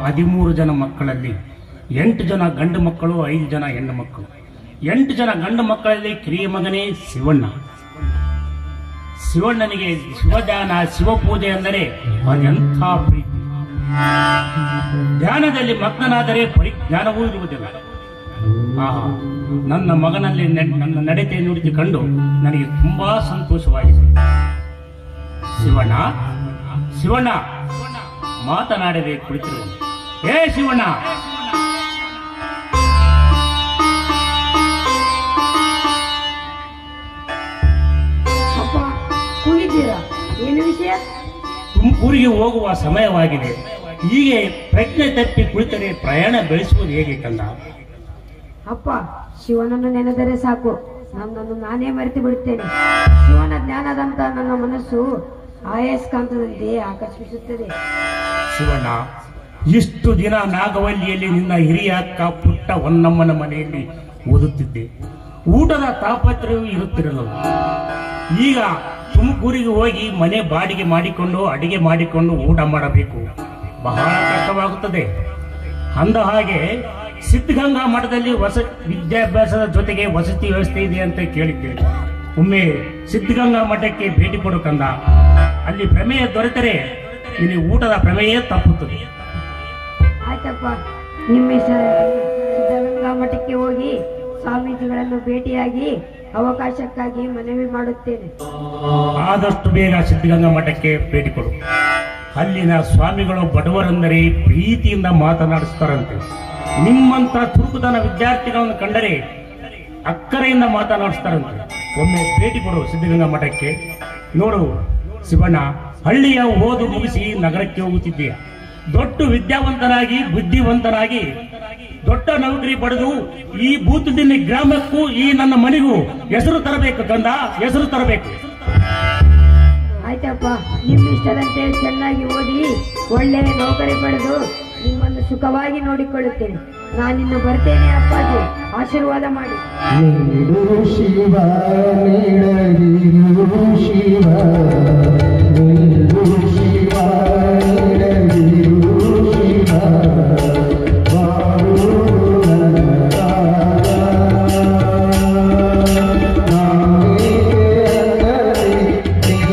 ಹದಿಮೂರು ಜನ ಮಕ್ಕಳಲ್ಲಿ ಎಂಟು ಜನ ಗಂಡು ಮಕ್ಕಳು ಐದು ಜನ ಹೆಣ್ಣು ಮಕ್ಕಳು ಎಂಟು ಜನ ಗಂಡು ಮಕ್ಕಳಲ್ಲಿ ಕಿರಿಯ ಮಗನೇ ಶಿವಣ್ಣ ಶಿವಣ್ಣನಿಗೆ ಶಿವಧ್ಯಾನ ಶಿವಪೂಜೆ ಅಂದರೆ ಅದೆಂಥ ಪ್ರೀತಿ ಧ್ಯಾನದಲ್ಲಿ ಮಗ್ನನಾದರೆ ಪರಿಜ್ಞಾನವೂ ಇರುವುದಿಲ್ಲ ಆಹಾ ನನ್ನ ಮಗನಲ್ಲಿ ನೆ- ನನ್ನ ನಡತೆ ನುಡಿದು ಕಂಡು ನನಗೆ ತುಂಬಾ ಸಂತೋಷವಾಗಿದೆ ಶಿವಣ್ಣ ಶಿವಣ್ಣ ಮಾತನಾಡದೆ ಕುಳಿತಿರು ಏ ಶಿವಣ್ಣ ಅಪ್ಪ ಕೂಗಿದ್ದೀರಾ ಏನು ವಿಷಯ ತುಮಕೂರಿಗೆ ಹೋಗುವ ಸಮಯವಾಗಿದೆ ಹೀಗೆ ಪ್ರಜ್ಞೆ ತಪ್ಪಿ ಕುಳಿತರೆ ಪ್ರಯಾಣ ಬೆಳೆಸುವುದು ಹೇಗೆ ಕಂದ ಅಪ್ಪ ಶಿವನನ್ನು ನೆನೆದರೆ ಸಾಕು ನನ್ನನ್ನು ನಾನೇ ಮರೆತು ಬಿಡುತ್ತೇನೆ ಶಿವನ ಜ್ಞಾನದಂತ ನನ್ನ ಮನಸ್ಸು ಆಯಸ್ಕಾಂತದಂತೆ ಆಕರ್ಷಿಸುತ್ತದೆ ಶಿವಣ್ಣ ಇಷ್ಟು ದಿನ ನಾಗವಲ್ಲಿಯಲ್ಲಿ ನಿನ್ನ ಹಿರಿಯ ಅಕ್ಕ ಪುಟ್ಟ ಹೊನ್ನಮ್ಮನ ಮನೆಯಲ್ಲಿ ಓದುತ್ತಿದ್ದೆ ಊಟದ ತಾಪತ್ರಯವೂ ಇರುತ್ತಿರಲಿಲ್ಲ ಈಗ ತುಮಕೂರಿಗೆ ಹೋಗಿ ಮನೆ ಬಾಡಿಗೆ ಮಾಡಿಕೊಂಡು ಅಡಿಗೆ ಮಾಡಿಕೊಂಡು ಊಟ ಮಾಡಬೇಕು ಬಹಳ ಕಷ್ಟವಾಗುತ್ತದೆ ಅಂದ ಹಾಗೆ ಸಿದ್ಧಗಂಗಾ ಮಠದಲ್ಲಿ ವಸ ವಿದ್ಯಾಭ್ಯಾಸದ ಜೊತೆಗೆ ವಸತಿ ವ್ಯವಸ್ಥೆ ಇದೆ ಅಂತ ಕೇಳಿದ್ದೇನೆ ಒಮ್ಮೆ ಸಿದ್ಧಗಂಗಾ ಮಠಕ್ಕೆ ಭೇಟಿ ಕೊಡು ಕಂದ ಅಲ್ಲಿ ಪ್ರಮೇಯ ದೊರೆತರೆ ನಿನಗೆ ಊಟದ ಪ್ರಮೇಯ ತಪ್ಪುತ್ತದೆ ಆಯ್ತಪ್ಪ ನಿಮ್ಮ ಹೆಸರಲ್ಲಿ ಸಿದ್ಧಗಂಗಾ ಮಠಕ್ಕೆ ಹೋಗಿ ಸ್ವಾಮೀಜಿಗಳನ್ನು ಭೇಟಿಯಾಗಿ ಅವಕಾಶಕ್ಕಾಗಿ ಮನವಿ ಮಾಡುತ್ತೇನೆ ಆದಷ್ಟು ಬೇಗ ಸಿದ್ಧಗಂಗಾ ಮಠಕ್ಕೆ ಭೇಟಿ ಕೊಡು ಅಲ್ಲಿನ ಸ್ವಾಮಿಗಳು ಬಡವರೆಂದರೆ ಪ್ರೀತಿಯಿಂದ ಮಾತನಾಡಿಸ್ತಾರಂತೆ ನಿಮ್ಮಂತ ಚುರುಕುತನ ವಿದ್ಯಾರ್ಥಿಗಳನ್ನು ಕಂಡರೆ ಅಕ್ಕರೆಯಿಂದ ಮಾತನಾಡಿಸ್ತಾರಂತೆ ಒಮ್ಮೆ ಭೇಟಿ ಕೊಡು ಸಿದ್ಧಗಂಗಾ ಮಠಕ್ಕೆ ನೋಡು ಶಿವಣ್ಣ ಹಳ್ಳಿಯ ಓದು ಮುಗಿಸಿ ನಗರಕ್ಕೆ ಹೋಗುತ್ತಿದ್ದೀಯ ದೊಡ್ಡ ವಿದ್ಯಾವಂತನಾಗಿ ಬುದ್ಧಿವಂತನಾಗಿ ದೊಡ್ಡ ನೌಕರಿ ಪಡೆದು ಈ ಭೂತದಿನ ಗ್ರಾಮಕ್ಕೂ ಈ ನನ್ನ ಮನೆಗೂ ಹೆಸರು ತರಬೇಕು ಕಂದ ಹೆಸರು ತರಬೇಕು ಆಯ್ತಪ್ಪ ನಿಮ್ಮ ಇಷ್ಟದಂತೆ ಚೆನ್ನಾಗಿ ಓದಿ ಒಳ್ಳೆಯ ನೌಕರಿ ಪಡೆದು ನಿಮ್ಮನ್ನು ಸುಖವಾಗಿ ನೋಡಿಕೊಳ್ಳುತ್ತೇನೆ ನಾನಿನ್ನು ಬರ್ತೇನೆ ಅಪ್ಪಾಜಿ ಆಶೀರ್ವಾದ ಮಾಡಿ ನೀಡು ಶಿವ ನೀಡದಿರು ಶಿವ ನೀಡು ಶಿವ ನೀಡದಿರು ಶಿವ